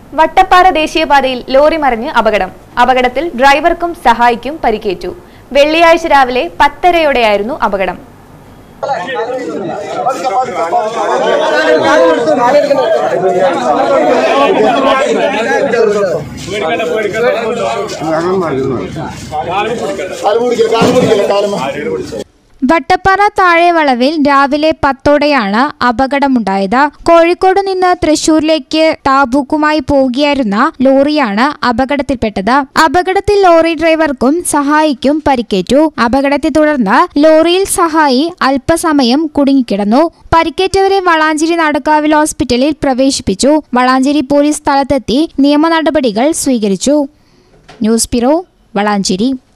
വട്ടപ്പാറ ദേശീയപാതയിൽ ലോറി മറിഞ്ഞ് അപകടം അപകടത്തിൽ ഡ്രൈവർക്കും സഹായിക്കും പരിക്കേറ്റു വെള്ളിയാഴ്ച രാവിലെ പത്തരയോടെയായിരുന്നു അപകടം വട്ടപ്പാറ താഴെവളവിൽ രാവിലെ പത്തോടെയാണ് അപകടമുണ്ടായത് കോഴിക്കോട് നിന്ന് തൃശൂരിലേക്ക് താബൂക്കുമായി പോവുകയായിരുന്ന ലോറിയാണ് അപകടത്തിൽപ്പെട്ടത് അപകടത്തിൽ ലോറി ഡ്രൈവർക്കും സഹായിക്കും പരിക്കേറ്റു അപകടത്തെ തുടർന്ന് ലോറിയിൽ സഹായി അല്പസമയം കുടുങ്ങിക്കിടന്നു പരിക്കേറ്റവരെ വളാഞ്ചേരി നടക്കാവിൽ ഹോസ്പിറ്റലിൽ പ്രവേശിപ്പിച്ചു വളാഞ്ചേരി പോലീസ് സ്ഥലത്തെത്തി നിയമ നടപടികൾ സ്വീകരിച്ചു ന്യൂസ് ബ്യൂറോ വളാഞ്ചേരി